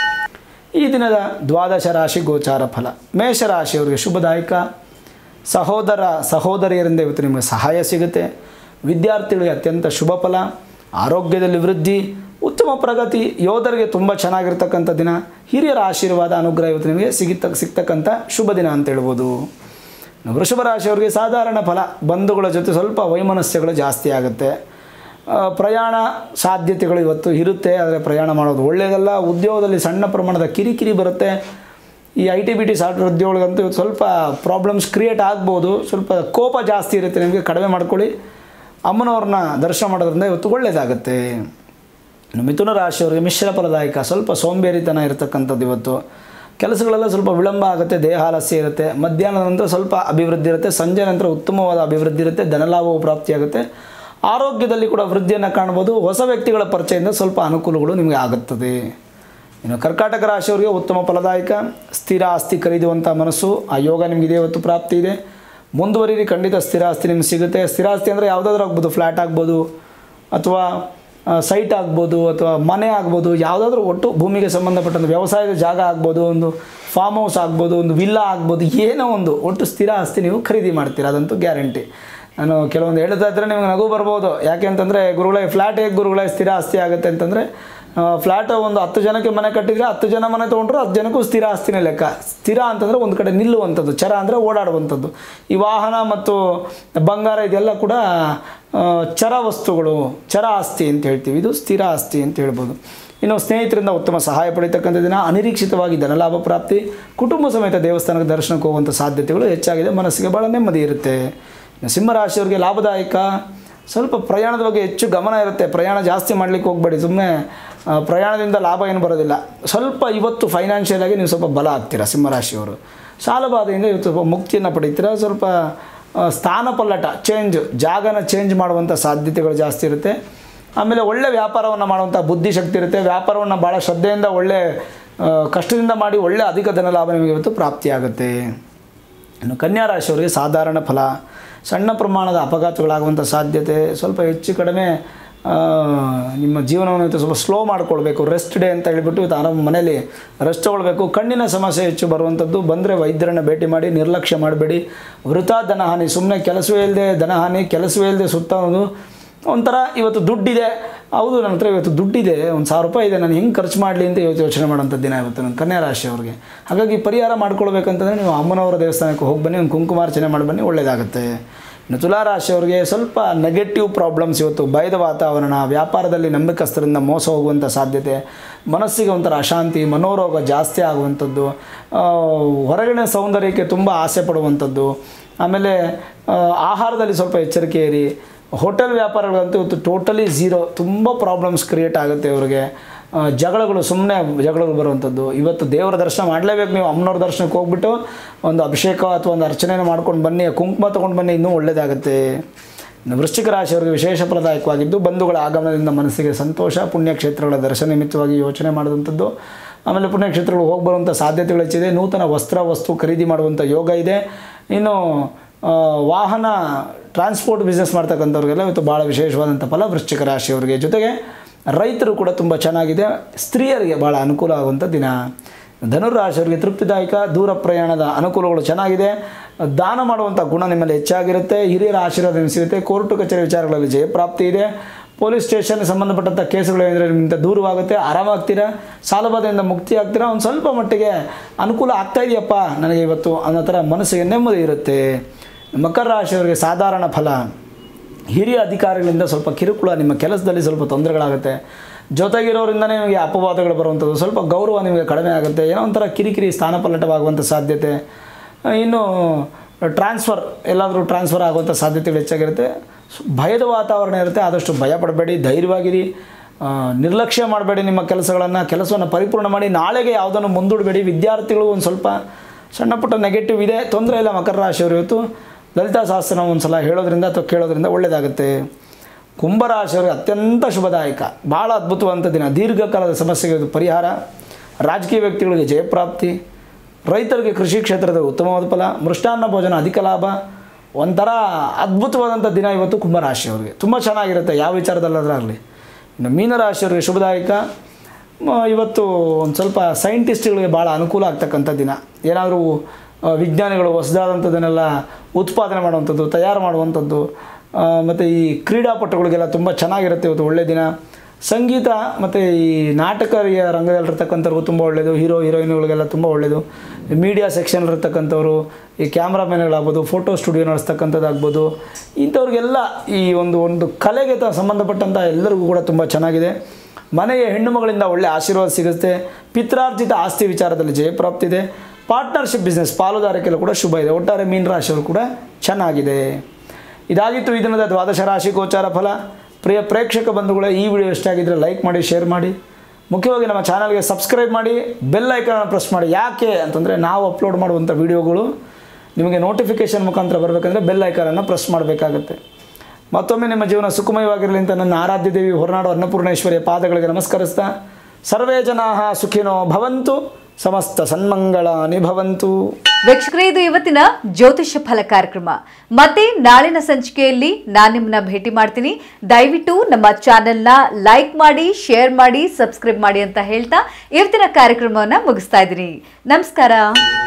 ಈ ದಿನದ ದ್ವಾದಶ ರಾಶಿ ಗೋಚಾರ ಫಲ ಮೇಷರಾಶಿಯವರಿಗೆ ಶುಭದಾಯಕ ಸಹೋದರ ಸಹೋದರಿಯರಿಂದ ಇವತ್ತು ನಿಮಗೆ ಸಹಾಯ ಸಿಗುತ್ತೆ ವಿದ್ಯಾರ್ಥಿಗಳಿಗೆ ಅತ್ಯಂತ ಶುಭ ಫಲ ಆರೋಗ್ಯದಲ್ಲಿ ವೃದ್ಧಿ ಉತ್ತಮ ಪ್ರಗತಿ ಯೋಧರಿಗೆ ತುಂಬ ಚೆನ್ನಾಗಿರ್ತಕ್ಕಂಥ ದಿನ ಹಿರಿಯರ ಆಶೀರ್ವಾದ ಅನುಗ್ರಹ ಇವತ್ತು ನಿಮಗೆ ಸಿಗಿತ ಸಿಗ್ತಕ್ಕಂಥ ಶುಭ ದಿನ ಅಂತ ಹೇಳ್ಬೋದು ಇನ್ನು ವೃಷಭ ರಾಶಿಯವರಿಗೆ ಸಾಧಾರಣ ಫಲ ಬಂಧುಗಳ ಜೊತೆ ಸ್ವಲ್ಪ ವೈಮನಸ್ಯಗಳು ಜಾಸ್ತಿ ಆಗುತ್ತೆ ಆ, ಪ್ರಯಾಣ ಸಾಧ್ಯತೆಗಳು ಇವತ್ತು ಇರುತ್ತೆ ಆದರೆ ಪ್ರಯಾಣ ಮಾಡೋದು ಒಳ್ಳೆಯದಲ್ಲ ಉದ್ಯೋಗದಲ್ಲಿ ಸಣ್ಣ ಪ್ರಮಾಣದ ಕಿರಿಕಿರಿ ಬರುತ್ತೆ ಈ I T B T software ಉದ್ಯೋಗಗಳಂತೂ ಇವತ್ತು ಸ್ವಲ್ಪ ಪ್ರಾಬ್ಲಮ್ಸ್ ಕ್ರಿಯೇಟ್ ಆಗ್ಬೋದು ಸ್ವಲ್ಪ ಕೋಪ ಜಾಸ್ತಿ ಇರುತ್ತೆ ನಿಮಗೆ ಕಡಿಮೆ ಮಾಡ್ಕೊಳ್ಳಿ ಅಮ್ಮನವ್ರನ್ನ ದರ್ಶನ ಮಾಡೋದ್ರಿಂದ ಇವತ್ತು ಒಳ್ಳೆಯದಾಗುತ್ತೆ ಇನ್ನು ಮಿಥುನ ರಾಶಿಯವರಿಗೆ ಮಿಶ್ರ ಫಲದಾಯಕ ಸ್ವಲ್ಪ ಸೋಂಬೇರಿತನ ಇರತಕ್ಕಂಥದ್ದು ಇವತ್ತು ಕೆಲಸಗಳೆಲ್ಲ ಸ್ವಲ್ಪ ವಿಳಂಬ ಆಗುತ್ತೆ ದೇಹ ಆಲಸ್ಯ ಇರುತ್ತೆ ಮಧ್ಯಾಹ್ನದ ನಂತರ ಸ್ವಲ್ಪ ಅಭಿವೃದ್ಧಿ ಇರುತ್ತೆ ಸಂಜೆ ನಂತರ ಉತ್ತಮವಾದ ಅಭಿವೃದ್ಧಿ ಇರುತ್ತೆ ಧನಲಾಭವು ಪ್ರಾಪ್ತಿಯಾಗುತ್ತೆ ಆರೋಗ್ಯದಲ್ಲಿ ಕೂಡ ವೃದ್ಧಿಯನ್ನು ಕಾಣ್ಬೋದು ಹೊಸ ವ್ಯಕ್ತಿಗಳ ಪರಿಚಯದಿಂದ ಸ್ವಲ್ಪ ಅನುಕೂಲಗಳು ನಿಮಗೆ ಆಗುತ್ತದೆ ಇನ್ನು ಕರ್ಕಾಟಕ ರಾಶಿಯವರಿಗೆ ಉತ್ತಮ ಫಲದಾಯಕ ಸ್ಥಿರ ಆಸ್ತಿ ಖರೀದುವಂಥ ಮನಸ್ಸು ಆ ಯೋಗ ನಿಮಗಿದೆ ಇವತ್ತು ಪ್ರಾಪ್ತಿ ಇದೆ ಮುಂದುವರಿರಿ ಖಂಡಿತ ಸ್ಥಿರ ಆಸ್ತಿ ನಿಮ್ಗೆ ಸಿಗುತ್ತೆ ಸ್ಥಿರ ಆಸ್ತಿ ಅಂದರೆ ಯಾವುದಾದ್ರೂ ಆಗ್ಬೋದು ಫ್ಲ್ಯಾಟ್ ಆಗ್ಬೋದು ಅಥವಾ ಸೈಟ್ ಆಗ್ಬೋದು ಅಥವಾ ಮನೆ ಆಗ್ಬೋದು ಯಾವುದಾದ್ರೂ ಒಟ್ಟು ಭೂಮಿಗೆ ಸಂಬಂಧಪಟ್ಟಂಥ ವ್ಯವಸಾಯದ ಜಾಗ ಆಗ್ಬೋದು ಒಂದು ಫಾರ್ಮ್ ಹೌಸ್ ಆಗ್ಬೋದು ಒಂದು ವಿಲ್ಲಾ ಆಗ್ಬೋದು ಏನೋ ಒಂದು ಒಟ್ಟು ಸ್ಥಿರ ಆಸ್ತಿ ನೀವು ಖರೀದಿ ಮಾಡ್ತೀರಾ ಅದಂತೂ ಗ್ಯಾರಂಟಿ ನಾನು ಕೆಲವೊಂದು ಹೇಳ್ತಾ ಇದ್ದರೆ ನಿಮಗೆ ನಗು ಬರ್ಬೋದು ಯಾಕೆ ಅಂತಂದರೆ ಗುರುಗಳೇ ಫ್ಲ್ಯಾಟ್ ಹೇಗೆ ಗುರುಗಳೇ ಸ್ಥಿರ ಆಸ್ತಿ ಆಗುತ್ತೆ ಅಂತಂದರೆ ಫ್ಲ್ಯಾಟ್ ಒಂದು ಹತ್ತು ಜನಕ್ಕೆ ಮನೆ ಕಟ್ಟಿದರೆ ಹತ್ತು ಜನ ಮನೆ ತೊಗೊಂಡ್ರು ಹತ್ತು ಜನಕ್ಕೂ ಸ್ಥಿರ ಆಸ್ತಿನೇ ಲೆಕ್ಕ ಸ್ಥಿರ ಅಂತಂದರೆ ಒಂದು ಕಡೆ ನಿಲ್ಲುವಂಥದ್ದು ಚರ ಅಂದರೆ ಓಡಾಡುವಂಥದ್ದು ಈ ವಾಹನ ಮತ್ತು ಬಂಗಾರ ಇದೆಲ್ಲ ಕೂಡ ಆ, ಚರ ವಸ್ತುಗಳು ಚರ ಆಸ್ತಿ ಅಂತ ಹೇಳ್ತೀವಿ ಇದು ಸ್ಥಿರ ಆಸ್ತಿ ಅಂತ ಹೇಳ್ಬೋದು ಇನ್ನು ಸ್ನೇಹಿತರಿಂದ ಉತ್ತಮ ಸಹಾಯ ಪಡಿತಕ್ಕಂಥ ದಿನ ಅನಿರೀಕ್ಷಿತವಾಗಿ ಧನಲಾಭ ಪ್ರಾಪ್ತಿ ಕುಟುಂಬ ಸಮೇತ ದೇವಸ್ಥಾನಕ್ಕೆ ದರ್ಶನಕ್ಕೆ ಹೋಗುವಂಥ ಸಾಧ್ಯತೆಗಳು ಹೆಚ್ಚಾಗಿದೆ ಮನಸ್ಸಿಗೆ ಭಾಳ ನೆಮ್ಮದಿ ಇರುತ್ತೆ ಇನ್ನು ಸಿಂಹರಾಶಿಯವರಿಗೆ ಲಾಭದಾಯಕ ಸ್ವಲ್ಪ ಪ್ರಯಾಣದ ಬಗ್ಗೆ ಹೆಚ್ಚು ಗಮನ ಇರುತ್ತೆ ಪ್ರಯಾಣ ಜಾಸ್ತಿ ಮಾಡಲಿಕ್ಕೆ ಹೋಗಬೇಡಿ ಸುಮ್ಮನೆ ಪ್ರಯಾಣದಿಂದ ಲಾಭ ಏನು ಬರೋದಿಲ್ಲ ಸ್ವಲ್ಪ ಇವತ್ತು ಫೈನಾನ್ಷಿಯಲ್ ಆಗಿ ನೀವು ಸ್ವಲ್ಪ ಬಲ ಆಗ್ತೀರಾ ಸಿಂಹರಾಶಿಯವರು ಸಾಲಬಾಧೆಯಿಂದ ಇವತ್ತು ಸ್ವಲ್ಪ ಮುಕ್ತಿಯನ್ನು ಪಡಿತೀರಾ ಸ್ವಲ್ಪ ಆ, ಸ್ಥಾನ ಪಲ್ಲಟ ಚೇಂಜ್ ಜಾಗನ ಚೇಂಜ್ ಮಾಡುವಂಥ ಸಾಧ್ಯತೆಗಳು ಜಾಸ್ತಿ ಇರುತ್ತೆ ಆಮೇಲೆ ಒಳ್ಳೆ ವ್ಯಾಪಾರವನ್ನು ಮಾಡುವಂಥ ಬುದ್ಧಿಶಕ್ತಿ ಇರುತ್ತೆ ವ್ಯಾಪಾರವನ್ನು ಭಾಳ ಶ್ರದ್ಧೆಯಿಂದ ಒಳ್ಳೆ ಆ, ಕಷ್ಟದಿಂದ ಮಾಡಿ ಒಳ್ಳೆ ಅಧಿಕ ಧನ ಲಾಭ ನಿಮಗೆ ಇವತ್ತು ಪ್ರಾಪ್ತಿಯಾಗುತ್ತೆ ಇನ್ನು ಕನ್ಯಾ ರಾಶಿಯವರಿಗೆ ಸಾಧಾರಣ ಫಲ ಸಣ್ಣ ಪ್ರಮಾಣದ ಅಪಘಾತಗಳಾಗುವಂಥ ಸಾಧ್ಯತೆ ಸ್ವಲ್ಪ ಹೆಚ್ಚು ಕಡಿಮೆ ಆ, ನಿಮ್ಮ ಜೀವನವನ್ನು ಇವತ್ತು ಸ್ವಲ್ಪ ಸ್ಲೋ ಮಾಡ್ಕೊಳ್ಬೇಕು ರೆಸ್ಟ್ ಡೇ ಅಂತ ಹೇಳಿಬಿಟ್ಟು ಇವತ್ತು ಆರಾಮ ಮನೇಲಿ ರೆಸ್ಟ್ ತೊಗೊಳ್ಬೇಕು ಕಣ್ಣಿನ ಸಮಸ್ಯೆ ಹೆಚ್ಚು ಬರುವಂಥದ್ದು ಬಂದರೆ ವೈದ್ಯರನ್ನು ಭೇಟಿ ಮಾಡಿ ನಿರ್ಲಕ್ಷ್ಯ ಮಾಡಬೇಡಿ ವೃಥಾ ಧನಹಾನಿ ಸುಮ್ಮನೆ ಕೆಲಸವೇ ಇಲ್ಲದೆ ಧನಹಾನಿ ಕೆಲಸವೇ ಇಲ್ಲದೆ ಸುತ್ತೋದು ಒಂಥರ ಇವತ್ತು ದುಡ್ಡಿದೆ ಹೌದು ನನ್ನ ಹತ್ರ ಇವತ್ತು ದುಡ್ಡಿದೆ ಒಂದು ಸಾವಿರ ರೂಪಾಯಿ ಇದೆ ನಾನು ಹೆಂಗೆ ಖರ್ಚು ಮಾಡಲಿ ಅಂತ ಇವತ್ತು ಯೋಚನೆ ಮಾಡೋಂಥ ದಿನ ಇವತ್ತು ನನ್ನ ಕನ್ಯಾ ರಾಶಿಯವ್ರಿಗೆ ಹಾಗಾಗಿ ಪರಿಹಾರ ಮಾಡ್ಕೊಳ್ಬೇಕಂತಂದರೆ ನೀವು ಅಮ್ಮನವರ ದೇವಸ್ಥಾನಕ್ಕೆ ಹೋಗಿ ಬನ್ನಿ ಒಂದು ಕುಂಕುಮಾರ್ಚನೆ ಮಾಡಿ ಬನ್ನಿ ಒಳ್ಳೆಯದಾಗುತ್ತೆ ಇನ್ನು ತುಲಾ ರಾಶಿಯವರಿಗೆ ಸ್ವಲ್ಪ ನೆಗೆಟಿವ್ ಪ್ರಾಬ್ಲಮ್ಸ್ ಇವತ್ತು ಭಯದ ವಾತಾವರಣ ವ್ಯಾಪಾರದಲ್ಲಿ ನಂಬಿಕಸ್ಥರಿಂದ ಮೋಸ ಹೋಗುವಂಥ ಸಾಧ್ಯತೆ ಮನಸ್ಸಿಗೆ ಒಂಥರ ಅಶಾಂತಿ ಮನೋರೋಗ ಜಾಸ್ತಿ ಆಗುವಂಥದ್ದು ಆ, ಹೊರಗಿನ ಸೌಂದರ್ಯಕ್ಕೆ ತುಂಬ ಆಸೆ ಪಡುವಂಥದ್ದು ಆಮೇಲೆ ಆ, ಆಹಾರದಲ್ಲಿ ಸ್ವಲ್ಪ ಎಚ್ಚರಿಕೆ ಇರಿ ಹೋಟೆಲ್ ವ್ಯಾಪಾರಗಳಂತೂ ಇವತ್ತು ಟೋಟಲಿ ಝೀರೋ ತುಂಬ ಪ್ರಾಬ್ಲಮ್ಸ್ ಕ್ರಿಯೇಟ್ ಆಗುತ್ತೆ ಇವರಿಗೆ ಆ, ಜಗಳಗಳು ಸುಮ್ಮನೆ ಜಗಳಗಳು ಬರುವಂಥದ್ದು ಇವತ್ತು ದೇವರ ದರ್ಶನ ಮಾಡಲೇಬೇಕು ನೀವು ಅಮ್ಮನವ್ರ ದರ್ಶನಕ್ಕೆ ಹೋಗ್ಬಿಟ್ಟು ಒಂದು ಅಭಿಷೇಕ ಅಥವಾ ಒಂದು ಅರ್ಚನೆಯನ್ನು ಮಾಡ್ಕೊಂಡು ಬನ್ನಿ ಕುಂಕುಮ ತೊಗೊಂಡು ಬನ್ನಿ ಇನ್ನೂ ಒಳ್ಳೆಯದಾಗುತ್ತೆ ಇನ್ನು ವೃಶ್ಚಿಕ ರಾಶಿಯವರಿಗೆ ವಿಶೇಷ ಫಲದಾಯಕವಾಗಿದ್ದು ಬಂಧುಗಳ ಆಗಮನದಿಂದ ಮನಸ್ಸಿಗೆ ಸಂತೋಷ ಪುಣ್ಯಕ್ಷೇತ್ರಗಳ ದರ್ಶನ ನಿಮಿತ್ತವಾಗಿ ಯೋಚನೆ ಮಾಡಿದಂಥದ್ದು ಆಮೇಲೆ ಪುಣ್ಯಕ್ಷೇತ್ರಗಳು ಹೋಗಿ ಬರುವಂಥ ಸಾಧ್ಯತೆಗಳು ಹೆಚ್ಚಿದೆ ನೂತನ ವಸ್ತ್ರ ವಸ್ತು ಖರೀದಿ ಮಾಡುವಂಥ ಯೋಗ ಇದೆ ಇನ್ನು ಆ, ವಾಹನ ಟ್ರಾನ್ಸ್ಪೋರ್ಟ್ ಬಿಸ್ನೆಸ್ ಮಾಡ್ತಕ್ಕಂಥವ್ರಿಗೆಲ್ಲ ಇವತ್ತು ಭಾಳ ವಿಶೇಷವಾದಂಥ ಫಲ ವೃಶ್ಚಿಕ ರಾಶಿಯವರಿಗೆ ಜೊತೆಗೆ ರೈತರು ಕೂಡ ತುಂಬ ಚೆನ್ನಾಗಿದೆ ಸ್ತ್ರೀಯರಿಗೆ ಭಾಳ ಅನುಕೂಲ ಆಗುವಂಥ ದಿನ ಧನುರಾಶಿಯವರಿಗೆ ತೃಪ್ತಿದಾಯಕ ದೂರ ಪ್ರಯಾಣದ ಅನುಕೂಲಗಳು ಚೆನ್ನಾಗಿದೆ ದಾನ ಮಾಡುವಂಥ ಗುಣ ನಿಮ್ಮಲ್ಲಿ ಹೆಚ್ಚಾಗಿರುತ್ತೆ ಹಿರಿಯರ ಆಶೀರ್ವಾದ ನಿಮಗೆ ಸಿಗುತ್ತೆ ಕೋರ್ಟು ಕಚೇರಿ ವಿಚಾರಗಳಲ್ಲಿ ಜಯಪ್ರಾಪ್ತಿ ಇದೆ ಪೊಲೀಸ್ ಸ್ಟೇಷನ್ಗೆ ಸಂಬಂಧಪಟ್ಟಂಥ ಕೇಸುಗಳು ಏನಿದ್ರೆ ನಿಮ್ಮಿಂದ ದೂರವಾಗುತ್ತೆ ಆರಾಮಾಗ್ತೀರಾ ಸಾಲಬಾಧೆಯಿಂದ ಮುಕ್ತಿ ಆಗ್ತೀರಾ ಒಂದು ಸ್ವಲ್ಪ ಮಟ್ಟಿಗೆ ಅನುಕೂಲ ಆಗ್ತಾ ಇದೆಯಪ್ಪ ನನಗೆ ಇವತ್ತು ಅನ್ನೋ ಥರ ಮನಸ್ಸಿಗೆ ನೆಮ್ಮದಿ ಇರುತ್ತೆ ಮಕರ ರಾಶಿಯವರಿಗೆ ಸಾಧಾರಣ ಫಲ ಹಿರಿಯ ಅಧಿಕಾರಿಗಳಿಂದ ಸ್ವಲ್ಪ ಕಿರುಕುಳ ನಿಮ್ಮ ಕೆಲಸದಲ್ಲಿ ಸ್ವಲ್ಪ ತೊಂದರೆಗಳಾಗುತ್ತೆ ಜೊತೆಗಿರೋರಿಂದನೇ ನಿಮಗೆ ಅಪವಾದಗಳು ಬರುವಂಥದ್ದು ಸ್ವಲ್ಪ ಗೌರವ ನಿಮಗೆ ಕಡಿಮೆ ಆಗುತ್ತೆ ಏನೋ ಒಂಥರ ಕಿರಿಕಿರಿ ಸ್ಥಾನಪಲ್ಲಟವಾಗುವಂಥ ಸಾಧ್ಯತೆ ಇನ್ನು ಟ್ರಾನ್ಸ್ಫರ್ ಎಲ್ಲಾದರೂ ಟ್ರಾನ್ಸ್ಫರ್ ಆಗುವಂಥ ಸಾಧ್ಯತೆಗಳು ಹೆಚ್ಚಾಗಿರುತ್ತೆ ಸ್- ಭಯದ ವಾತಾವರಣ ಇರುತ್ತೆ ಆದಷ್ಟು ಭಯ ಪಡಬೇಡಿ ಧೈರ್ಯವಾಗಿರಿ ಆ, ನಿರ್ಲಕ್ಷ್ಯ ಮಾಡಬೇಡಿ ನಿಮ್ಮ ಕೆಲಸಗಳನ್ನು ಕೆಲಸವನ್ನು ಪರಿಪೂರ್ಣ ಮಾಡಿ ನಾಳೆಗೆ ಯಾವುದನ್ನು ಮುಂದೂಡಬೇಡಿ ವಿದ್ಯಾರ್ಥಿಗಳು ಒಂದು ಸ್ವಲ್ಪ ಸಣ್ಣ ಪುಟ್ಟ ನೆಗೆಟಿವ್ ಇದೆ ತೊಂದರೆ ಇಲ್ಲ ಮಕರ ರಾಶಿಯವರು ಇವತ್ತು ಲಲಿತಾ ಸಹಸ್ರನ ಒಂದು ಸಲ ಹೇಳೋದ್ರಿಂದ ಅಥವಾ ಕೇಳೋದ್ರಿಂದ ಒಳ್ಳೆಯದಾಗುತ್ತೆ ಕುಂಭರಾಶಿಯವರಿಗೆ ಅತ್ಯಂತ ಶುಭದಾಯಕ ಭಾಳ ಅದ್ಭುತವಾದಂಥ ದಿನ ದೀರ್ಘಕಾಲದ ಸಮಸ್ಯೆಗೆ ಇದು ಪರಿಹಾರ ರಾಜಕೀಯ ವ್ಯಕ್ತಿಗಳಿಗೆ ಜಯಪ್ರಾಪ್ತಿ ರೈತರಿಗೆ ಕೃಷಿ ಕ್ಷೇತ್ರದ ಉತ್ತಮವಾದ ಫಲ ಮೃಷ್ಟಾನ್ನ ಭೋಜನ ಅಧಿಕ ಲಾಭ ಒಂಥರ ಅದ್ಭುತವಾದಂಥ ದಿನ ಇವತ್ತು ಕುಂಭರಾಶಿಯವರಿಗೆ ತುಂಬ ಚೆನ್ನಾಗಿರುತ್ತೆ ಯಾವ ವಿಚಾರದಲ್ಲಾದ್ರಾಗಲಿ ಇನ್ನು ಮೀನರಾಶಿಯವರಿಗೆ ಶುಭದಾಯಕ ಮ, ಇವತ್ತು ಒಂದು ಸ್ವಲ್ಪ ಸೈಂಟಿಸ್ಟ್ಗಳಿಗೆ ಭಾಳ ಅನುಕೂಲ ಆಗ್ತಕ್ಕಂಥ ದಿನ ಏನಾದರೂ ಆ, ವಿಜ್ಞಾನಿಗಳು ಹೊಸದಾದಂಥದ್ದನ್ನೆಲ್ಲ ಉತ್ಪಾದನೆ ಮಾಡುವಂಥದ್ದು ತಯಾರು ಮಾಡುವಂಥದ್ದು ಮತ್ತು ಈ ಕ್ರೀಡಾಪಟುಗಳಿಗೆಲ್ಲ ತುಂಬ ಚೆನ್ನಾಗಿರುತ್ತೆ ಇವತ್ತು ಒಳ್ಳೆಯ ದಿನ ಸಂಗೀತ ಮತ್ತು ಈ ನಾಟಕೀಯ ರಂಗದಲ್ಲಿರ್ತಕ್ಕಂಥವ್ರಿಗೂ ತುಂಬ ಒಳ್ಳೆಯದು ಹೀರೋ ಹೀರೋಯಿನ್ಗಳಿಗೆಲ್ಲ ತುಂಬ ಒಳ್ಳೆಯದು ಮೀಡಿಯಾ ಸೆಕ್ಷನಲ್ಲಿರ್ತಕ್ಕಂಥವ್ರು ಈ ಕ್ಯಾಮ್ರಾಮನ್ಗಳಾಗ್ಬೋದು ಫೋಟೋ ಸ್ಟುಡಿಯೋ ನಡೆಸ್ತಕ್ಕಂಥದ್ದಾಗ್ಬೋದು ಇಂಥವ್ರಿಗೆಲ್ಲ ಈ ಒಂದು ಒಂದು ಕಲೆಗೆ ತ ಸಂಬಂಧಪಟ್ಟಂಥ ಎಲ್ಲರಿಗೂ ಕೂಡ ತುಂಬ ಚೆನ್ನಾಗಿದೆ ಮನೆಯ ಹೆಣ್ಣು ಮಗಳಿಂದ ಒಳ್ಳೆಯ ಆಶೀರ್ವಾದ ಸಿಗುತ್ತೆ ಪಿತ್ರಾರ್ಜಿತ ಆಸ್ತಿ ವಿಚಾರದಲ್ಲಿ ಜಯಪ್ರಾಪ್ತಿ ಇದೆ ಪಾರ್ಟ್ನರ್ಶಿಪ್ ಬಿಸ್ನೆಸ್ ಪಾಲುದಾರಿಕೆಲ್ಲ ಕೂಡ ಶುಭ ಇದೆ ಒಟ್ಟಾರೆ ಮೀನ ರಾಶಿಯವರು ಕೂಡ ಚೆನ್ನಾಗಿದೆ ಇದಾಗಿತ್ತು ಈ ದಿನದ ದ್ವಾದಶ ರಾಶಿ ಗೋಚಾರ ಫಲ ಪ್ರಿಯ ಪ್ರೇಕ್ಷಕ ಬಂಧುಗಳೇ ಈ ವಿಡಿಯೋ ಇಷ್ಟ ಆಗಿದ್ದರೆ ಲೈಕ್ ಮಾಡಿ ಶೇರ್ ಮಾಡಿ ಮುಖ್ಯವಾಗಿ ನಮ್ಮ ಚಾನಲ್ಗೆ ಸಬ್ಸ್ಕ್ರೈಬ್ ಮಾಡಿ ಬೆಲ್ ಐಕಾನ್ ಪ್ರೆಸ್ ಮಾಡಿ ಯಾಕೆ ಅಂತಂದರೆ ನಾವು ಅಪ್ಲೋಡ್ ಮಾಡುವಂಥ ವಿಡಿಯೋಗಳು ನಿಮಗೆ ನೋಟಿಫಿಕೇಷನ್ ಮುಖಾಂತರ ಬರಬೇಕಂದ್ರೆ ಬೆಲ್ ಐಕಾನನ್ನು ಪ್ರೆಸ್ ಮಾಡಬೇಕಾಗತ್ತೆ ಮತ್ತೊಮ್ಮೆ ನಿಮ್ಮ ಜೀವನ ಸುಖಮಯವಾಗಿರಲಿ ಅಂತ ನನ್ನ ಆರಾಧ್ಯ ದೇವಿ ಹೊರನಾಡು ಅನ್ನಪೂರ್ಣೇಶ್ವರಿಯ ಪಾದಗಳಿಗೆ ನಮಸ್ಕರಿಸ್ತಾ ಸರ್ವೇ ಜನಾ ಸುಖಿನೋ ಭವಂತು ಸಮಸ್ತ ಸನ್ಮಂಗಳಾನಿ ಭವಂತು ವೀಕ್ಷಕರೇ ಇದು ಇವತ್ತಿನ ಜ್ಯೋತಿಷ್ಯ ಫಲ ಕಾರ್ಯಕ್ರಮ ಮತ್ತೆ ನಾಳಿನ ಸಂಚಿಕೆಯಲ್ಲಿ ನಾನು ನಿಮ್ಮನ್ನ ಭೇಟಿ ಮಾಡ್ತೀನಿ ದಯವಿಟ್ಟು ನಮ್ಮ ಚಾನೆಲ್ನ ಲೈಕ್ ಮಾಡಿ ಶೇರ್ ಮಾಡಿ ಸಬ್ಸ್ಕ್ರೈಬ್ ಮಾಡಿ ಅಂತ ಹೇಳ್ತಾ ಇವತ್ತಿನ ಕಾರ್ಯಕ್ರಮವನ್ನ ಮುಗಿಸ್ತಾ ಇದ್ದೀನಿ ನಮಸ್ಕಾರ